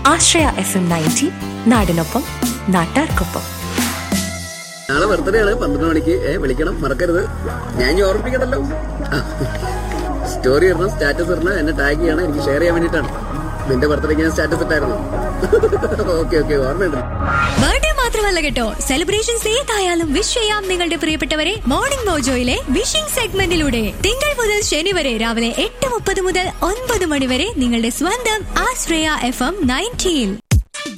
ആശ്രയ F M ninety നാടിനൊപ്പം നാട്ടാർക്കൊപ്പം നാളെ ബർത്ത്ഡേ ആണ് പന്ത്രണ്ട് മണിക്ക് ഏ വിളിക്കണം മറക്കരുത് ഞാൻ ഇനി ഓർമ്മിപ്പിക്കണല്ലോ സ്റ്റോറി ഇടണം സ്റ്റാറ്റസ് ഇടണം എന്നെ ടാഗ് ചെയ്യണം എനിക്ക് ഷെയർ ചെയ്യാൻ വേണ്ടിയിട്ടാണ് നിന്റെ ബർത്ത്ഡേക്ക് ഞാൻ സ്റ്റാറ്റസ് ഇട്ടായിരുന്നു ഓക്കെ ഓക്കെ ഓർമ്മയുണ്ട് ബർത്ത്ഡേ മാത്രമല്ല കേട്ടോ സെലിബ്രേഷൻസ് ഏതായാലും വിഷ് ചെയ്യാം നിങ്ങളുടെ പ്രിയപ്പെട്ടവരെ മോർണിംഗ് മോജോയിലെ വിഷിംഗ് സെഗ്മെന്റിലൂടെ തിങ്കൾ മുതൽ ശനി വരെ രാവിലെ എട്ട് മുപ്പത് മുതൽ ഒൻപത് മണി വരെ നിങ്ങളുടെ സ്വന്തം ആശ്രയ എഫ് എം നയൻറ്റീൻ